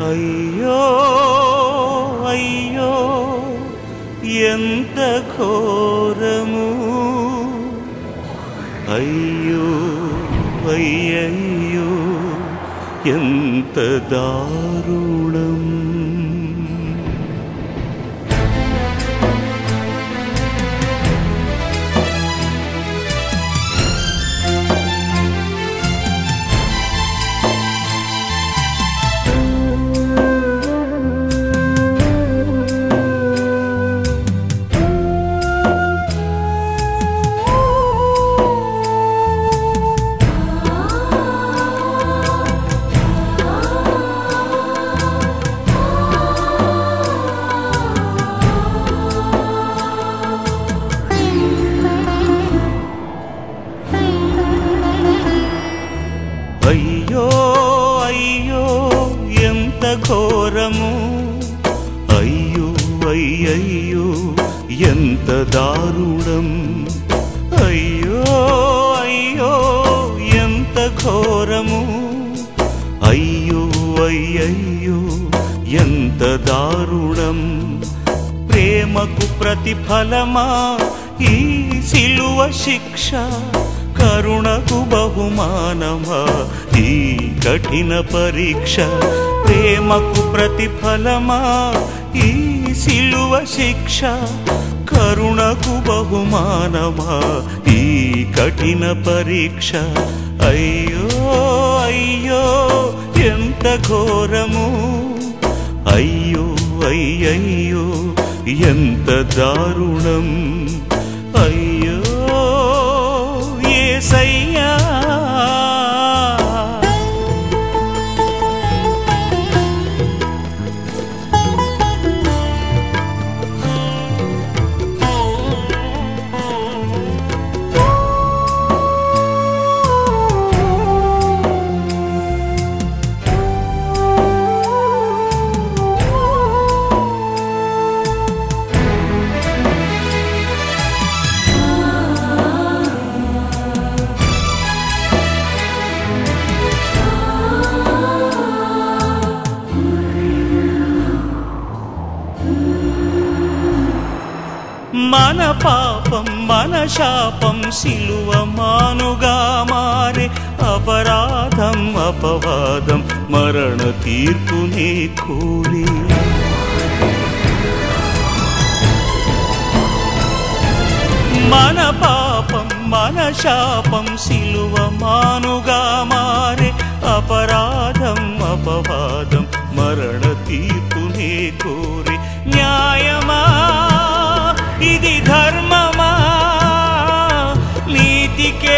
అయ్యో అయ్యో ఎంత ఘోరము అయ్యో అయ్యయ్యో ఎంత దారుణం అయ్యో అయ్యో ఎంత ఘోరము అయ్యో అయ్యయ్యో ఎంత దారుణం అయ్యో అయ్యో ఎంత ఘోరము అయ్యో అయ్యయ్యో ఎంత దారుణం ప్రేమకు ప్రతిఫలమా ఈ సిలువ శిక్ష కరుణకు బహుమానమా ఈ కఠిన పరీక్ష ప్రేమకు ప్రతిఫలమా ఈ సిలువ శిక్ష కరుణకు బహుమానమా ఈ కఠిన పరీక్ష అయ్యో అయ్యో ఎంత ఘోరము అయ్యో అయ్యయ్యో ఎంత దారుణం అయ్యో ఏసయ్యా మన పాపం మన శాపం సిలువ మానుగా మారే అపరాధం అపవాదం మరణ తీర్పునే కోరి మన పాపం మన శాపం సిలువ మానుగా మారే అపరాధం అపవాదం మరణ తీర్పునే కోరి న్యాయమా ఇది ధర్మమా నీతికే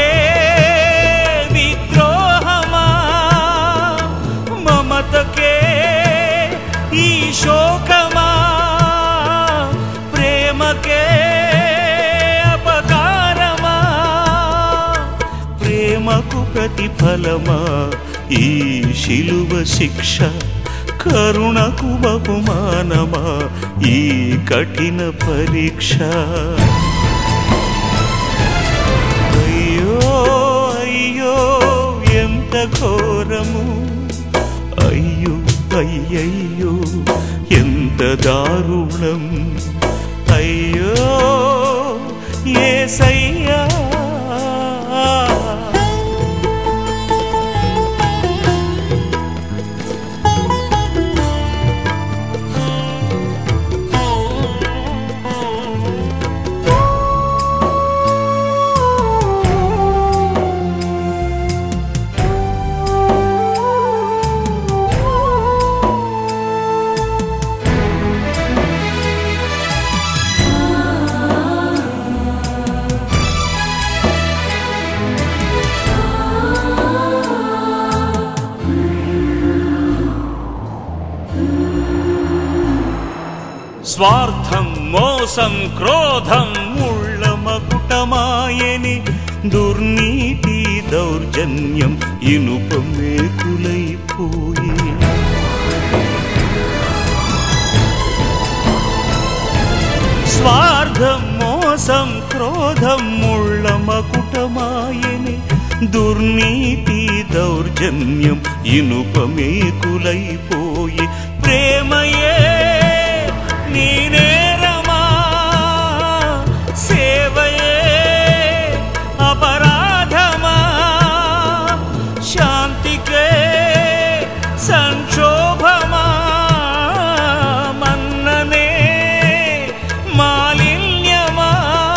విద్రోహమా మమతకే ఈ శోకమా ప్రేమకే అపకారమా ప్రేమకు ప్రతిఫలమా ఈ శిలువ శిక్ష కరుణకు బహుమానమా ఈ కఠిన పరీక్ష అయ్యో అయ్యో ఎంత ఘోరము అయ్యో అయ్యయ్యో ఎంత దారుణం అయ్యో ఏసయ్యా స్వార్థం మోసం క్రోధం ముళ్ళ మకుటమాయని దుర్నీతి దౌర్జన్యం ఇనుప మేకులైపోయి స్వార్థం మోసం క్రోధం ముళ్ళ మకుటమాయని దుర్నీతి దౌర్జన్యం ఇనుప మేకులైపోయి ఈ ప్రేమయే నీ నేరమా సేవయే అపరాధమా శాంతికే సంక్షోభమా మన్ననే మాలిన్యమా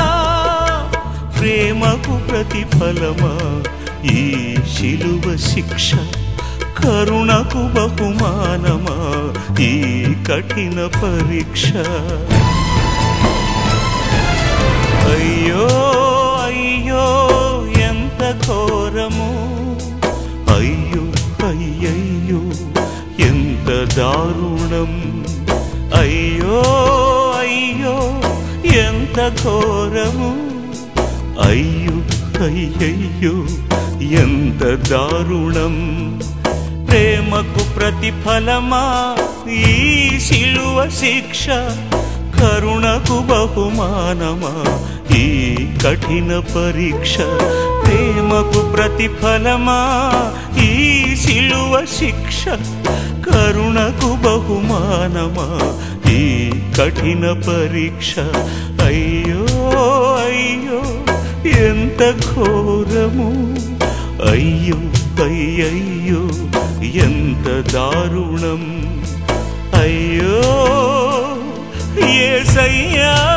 ప్రేమకు ప్రతిఫలమా ఈ శిలువ శిక్ష కరుణకు బహుమానమా ఈ కఠిన పరీక్ష అయ్యో అయ్యో ఎంత ఘోరము అయ్యో అయ్యయ్యో ఎంత దారుణం అయ్యో అయ్యో ఎంత ఘోరము అయ్యో అయ్యయ్యో ఎంత దారుణం ప్రేమకు ప్రతిఫలమా ఈ శిలువ శిక్ష కరుణకు బహుమానమా ఈ కఠిన పరీక్ష ప్రేమకు ప్రతిఫలమా ఈ శిలువ శిక్ష కరుణకు బహుమానమా ఈ కఠిన పరీక్ష అయ్యో అయ్యో ఎంత ఘోరము అయ్యో అయ్యయ్యో ఎంత దారుణం అయ్యో ఏసయ్యా